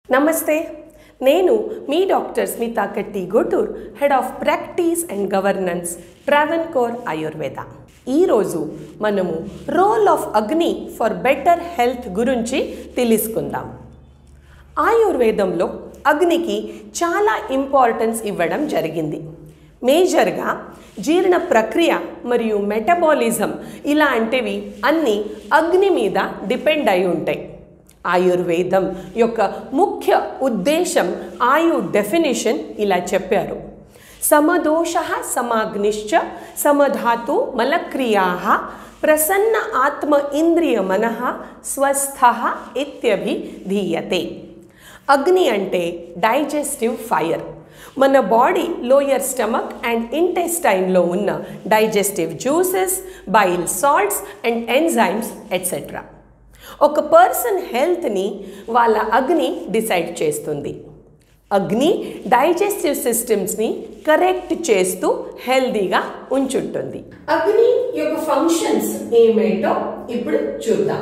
నమస్తే నేను మీ డాక్టర్ స్మితా కట్టి గుటూర్ head of practice and governance Travancore Ayurveda ఈరోజు మనము role of Agni for better health గురించి తెలుసుకుందాం ఆయుర్వేదంలో అగ్నికి చాలా ఇంపార్టెన్స్ ఇవ్వడం జరిగింది మేజర్గా జీర్ణ ప్రక్రియ మరియు మెటబాలిజం ఇలాంటివి అన్నీ అగ్ని మీద డిపెండ్ అయి ఉంటాయి ఆయుర్వేదం యొక్క ముఖ్య ఉద్దేశం ఆయు డెఫినేషన్ ఇలా చెప్పారు సమదోష సమాగ్నిశ్చ సమధాతు మలక్రియా ప్రసన్న ఆత్మ ఇంద్రియ మనః స్వస్థ ఇత్యభిధీయతే అగ్ని అంటే డైజెస్టివ్ ఫైర్ మన బాడీ లోయర్ స్టమక్ అండ్ ఇంటెస్టైన్లో ఉన్న digestive juices bile salts and enzymes etcetera ఒక పర్సన్ హెల్త్ని వాళ్ళ అగ్ని డిసైడ్ చేస్తుంది అగ్ని డైజెస్టివ్ సిస్టమ్స్ని కరెక్ట్ చేస్తూ హెల్దీగా ఉంచుంటుంది అగ్ని యొక్క ఫంక్షన్స్ ఏమేంటో ఇప్పుడు చూద్దాం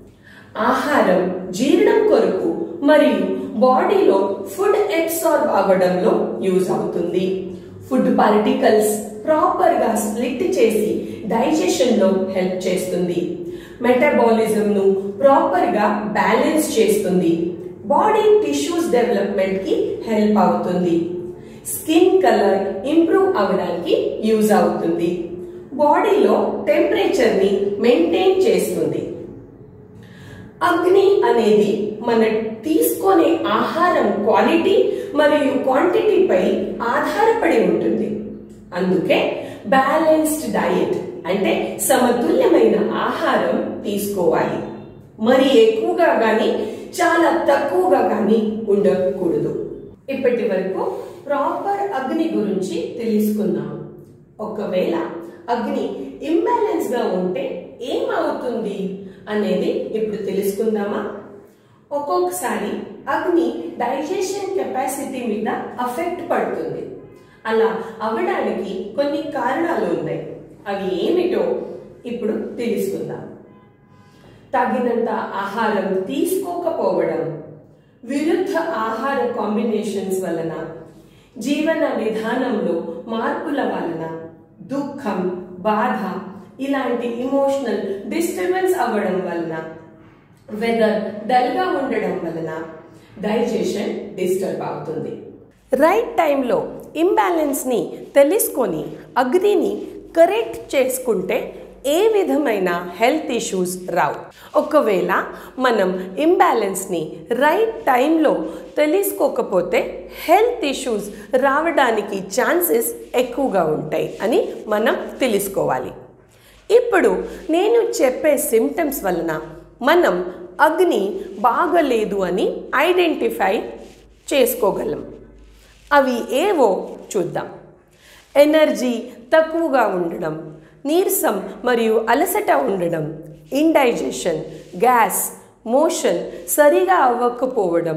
ఆహారం జీర్ణం కొరకు మరియు బాడీలో ఫుడ్ అబ్సార్బ్ అవ్వడంలో యూజ్ అవుతుంది ఫుడ్ పార్టికల్స్ ప్రాపర్గా స్ప్లిట్ చేసి డైజెషన్లో హెల్ప్ చేస్తుంది మెటబాలిజంను ప్రాపర్గా బ్యాలెన్స్ చేస్తుంది బాడీ టిష్యూస్ డెవలప్మెంట్కి హెల్ప్ అవుతుంది స్కిన్ కలర్ ఇంప్రూవ్ అవ్వడానికి యూజ్ అవుతుంది బాడీలో టెంపరేచర్ని మెయింటైన్ చేస్తుంది అగ్ని అనేది మన తీసుకునే ఆహారం క్వాలిటీ మరియు క్వాంటిటీపై ఆధారపడి ఉంటుంది అందుకే బ్యాలెన్స్డ్ డయట్ అంటే సమతుల్యమైన ఆహారం తీసుకోవాలి మరి ఎక్కువగా కానీ చాలా తక్కువగా కానీ ఉండకూడదు ఇప్పటి వరకు ప్రాపర్ అగ్ని గురించి తెలుసుకున్నాం ఒకవేళ అగ్ని ఇంబ్యాలెన్స్ గా ఉంటే ఏమవుతుంది అనేది ఇప్పుడు తెలుసుకుందామా ఒక్కొక్కసారి అగ్ని డైజెషన్ కెపాసిటీ మీద అఫెక్ట్ పడుతుంది అలా అవ్వడానికి కొన్ని కారణాలు ఉన్నాయి అవి ఏమిటో ఇప్పుడు తెలుసుకుందాం తగినంత ఆహారం తీసుకోకపోవడం విరుద్ధ ఆహార కాంబినేషన్స్ వలన జీవన విధానంలో మార్పుల వలన దుఃఖం బాధ ఇలాంటి ఇమోషనల్ డిస్టర్బెన్స్ అవ్వడం వలన వెదర్ డల్గా ఉండడం వలన డైజెషన్ డిస్టర్బ్ అవుతుంది రైట్ టైంలో ఇంబ్యాలెన్స్ని తెలుసుకొని అగ్నిని కరెక్ట్ చేసుకుంటే ఏ విధమైన హెల్త్ ఇష్యూస్ రావు ఒకవేళ మనం ఇంబ్యాలెన్స్ని రైట్ టైంలో తెలుసుకోకపోతే హెల్త్ ఇష్యూస్ రావడానికి ఛాన్సెస్ ఎక్కువగా ఉంటాయి అని మనం తెలుసుకోవాలి ఇప్పుడు నేను చెప్పే సిమ్టమ్స్ వలన మనం అగ్ని బాగలేదు అని ఐడెంటిఫై చేసుకోగలం అవి ఏవో చూద్దాం ఎనర్జీ తక్కువగా ఉండడం నీరసం మరియు అలసట ఉండడం ఇండైజెషన్ గ్యాస్ మోషన్ సరిగా అవ్వకపోవడం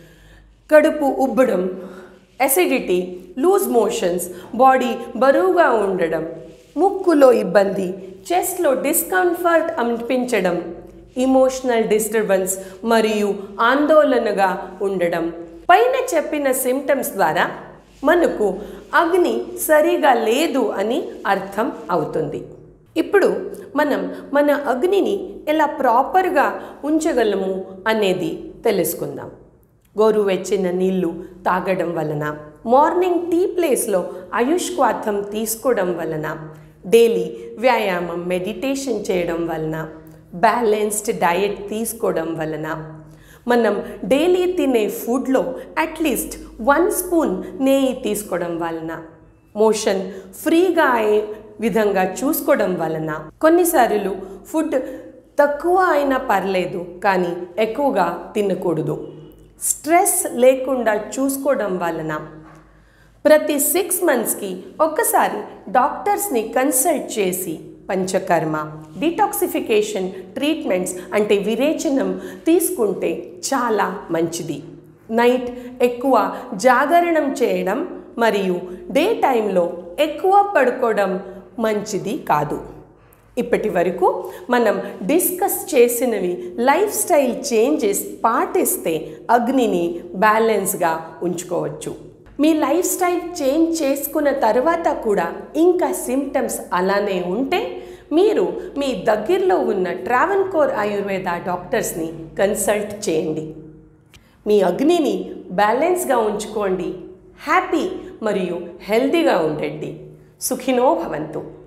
కడుపు ఉబ్బడం అసిడిటీ లూజ్ మోషన్స్ బాడీ బరువుగా ఉండడం ముక్కులో ఇబ్బంది చెస్ట్లో డిస్కంఫర్ట్ అనిపించడం ఇమోషనల్ డిస్టర్బెన్స్ మరియు ఆందోళనగా ఉండడం పైన చెప్పిన సిమ్టమ్స్ ద్వారా మనకు అగ్ని సరిగా లేదు అని అర్థం అవుతుంది ఇప్పుడు మనం మన అగ్నిని ఎలా ప్రాపర్గా ఉంచగలము అనేది తెలుసుకుందాం గోరువెచ్చిన నీళ్లు తాగడం వలన మార్నింగ్ టీ ప్లేస్లో ఆయుష్క్వాథం తీసుకోవడం వలన డైలీ వ్యాయామం మెడిటేషన్ చేయడం వలన బ్యాలెన్స్డ్ డయట్ తీసుకోవడం వలన మనం డైలీ తినే ఫుడ్లో అట్లీస్ట్ వన్ స్పూన్ నెయ్యి తీసుకోవడం వలన మోషన్ ఫ్రీగా అయ్యే విధంగా చూసుకోవడం వలన కొన్నిసార్లు ఫుడ్ తక్కువ అయినా పర్లేదు కానీ ఎక్కువగా తినకూడదు స్ట్రెస్ లేకుండా చూసుకోవడం వలన ప్రతి సిక్స్ మంత్స్కి ఒక్కసారి డాక్టర్స్ని కన్సల్ట్ చేసి పంచకర్మ డిటాక్సిఫికేషన్ ట్రీట్మెంట్స్ అంటే విరేచనం తీసుకుంటే చాలా మంచిది నైట్ ఎక్కువ జాగరణం చేయడం మరియు డే టైంలో ఎక్కువ పడుకోవడం మంచిది కాదు ఇప్పటి వరకు మనం డిస్కస్ చేసినవి లైఫ్ స్టైల్ చేంజెస్ పాటిస్తే అగ్నిని బ్యాలెన్స్గా ఉంచుకోవచ్చు మీ లైఫ్ స్టైల్ చేంజ్ చేసుకున్న తర్వాత కూడా ఇంకా సిమ్టమ్స్ అలానే ఉంటే మీరు మీ దగ్గరలో ఉన్న ట్రావెన్ కోర్ ఆయుర్వేద డాక్టర్స్ని కన్సల్ట్ చేయండి మీ అగ్నిని బ్యాలెన్స్గా ఉంచుకోండి హ్యాపీ మరియు హెల్తీగా ఉండండి సుఖినో భవంతు